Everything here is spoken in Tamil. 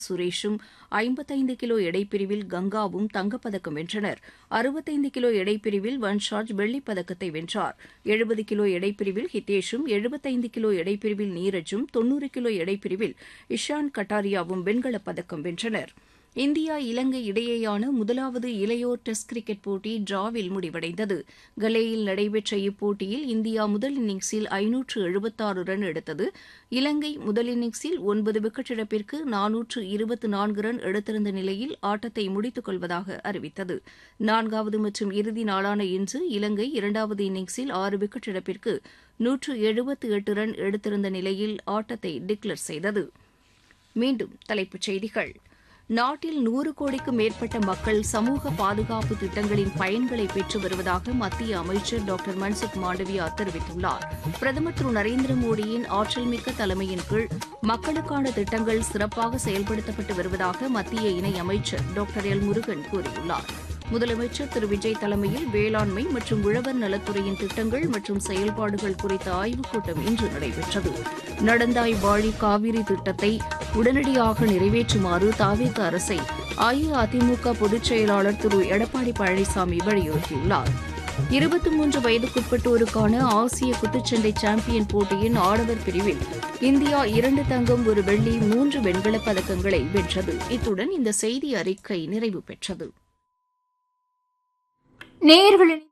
சுரேஷும் ஐம்பத்தைந்து கிலோ எடைப்பிரிவில் கங்காவும் தங்கப்பதக்கம் வென்றனர் அறுபத்தைந்து கிலோ எடைப்பிரிவில் வன்ஷாஜ் வெள்ளிப் பதக்கத்தை வென்றார் எழுபது கிலோ எடைப்பிரிவில் ஹிதேஷும் எழுபத்தைந்து கிலோ எடைப்பிரிவில் நீரஜும் தொன்னூறு கிலோ எடைப்பிரிவில் இஷான் கட்டாரியாவும் வெண்கலப் பதக்கம் வென்றனர் இந்தியா இலங்கை இடையேயான முதலாவது இளையோர் டெஸ்ட் கிரிக்கெட் போட்டி டிராவில் முடிவடைந்தது கலேயில் நடைபெற்ற இப்போட்டியில் இந்தியா முதல் இன்னிங்ஸில் ஐநூற்று எழுபத்தாறு ரன் எடுத்தது இலங்கை முதல் இன்னிங்ஸில் ஒன்பது விக்கெட் இழப்பிற்கு நானூற்று இருபத்து நான்கு ரன் எடுத்திருந்த நிலையில் ஆட்டத்தை முடித்துக் கொள்வதாக அறிவித்தது நான்காவது மற்றும் இறுதி நாளான இன்று இலங்கை இரண்டாவது இன்னிங்ஸில் ஆறு விக்கெட் இழப்பிற்கு நூற்று எழுபத்து எட்டு ரன் எடுத்திருந்த நிலையில் ஆட்டத்தை டிக்ளேர் செய்தது மீண்டும் தலைப்புச் செய்திகள் நாட்டில் நூறு கோடிக்கும் மேற்பட்ட மக்கள் சமூக பாதுகாப்பு திட்டங்களின் பயன்களை பெற்று வருவதாக மத்திய அமைச்சர் டாக்டர் மன்சுக் மாண்டவியா தெரிவித்துள்ளார் பிரதமர் திரு நரேந்திர மோடியின் ஆற்றல்மிக்க தலைமையின் கீழ் மக்களுக்கான திட்டங்கள் சிறப்பாக செயல்படுத்தப்பட்டு வருவதாக மத்திய இணையமைச்சர் டாக்டர் எல் முருகன் கூறியுள்ளார் முதலமைச்சர் திரு விஜய் தலைமையில் வேளாண்மை மற்றும் உழவர் நலத்துறையின் திட்டங்கள் மற்றும் செயல்பாடுகள் குறித்த ஆய்வுக் கூட்டம் இன்று நடைபெற்றது நடந்தாய் வாழி காவிரி திட்டத்தை உடனடியாக நிறைவேற்றுமாறு தாவேக அரசை அஇஅதிமுக பொதுச் செயலாளர் திரு எடப்பாடி பழனிசாமி வலியுறுத்தியுள்ளார் இருபத்தி மூன்று வயதுக்குட்பட்டோருக்கான ஆசிய குத்துச்சண்டை சாம்பியன் போட்டியின் ஆடவர் பிரிவில் இந்தியா இரண்டு தங்கம் ஒரு வெள்ளி மூன்று வெண்கலப் பதக்கங்களை வென்றது இத்துடன் இந்த செய்தி அறிக்கை நிறைவு பெற்றது நேயர்களின்